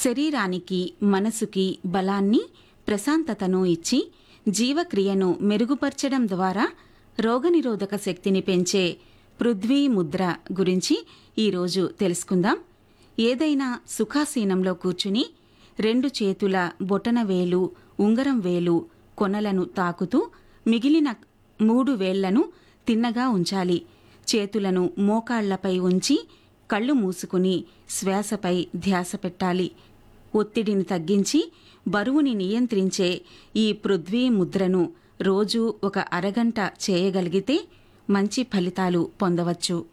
శరీరానికి మనసుకి బలాన్ని ప్రశాంతతను ఇచ్చి జీవక్రియను మెరుగుపరచడం ద్వారా రోగనిరోధక శక్తిని పెంచే పృథ్వీ ముద్ర గురించి ఈరోజు తెలుసుకుందాం ఏదైనా సుఖాసీనంలో కూర్చుని రెండు చేతుల బొటన వేలు ఉంగరం వేలు కొనలను తాకుతూ మిగిలిన మూడు వేళ్లను తిన్నగా ఉంచాలి చేతులను మోకాళ్లపై ఉంచి కళ్ళు మూసుకుని శ్వాసపై ధ్యాస పెట్టాలి ఒత్తిడిని తగ్గించి బరువుని నియంత్రించే ఈ పృథ్వీ ముద్రను రోజూ ఒక అరగంట చేయగలిగితే మంచి ఫలితాలు పొందవచ్చు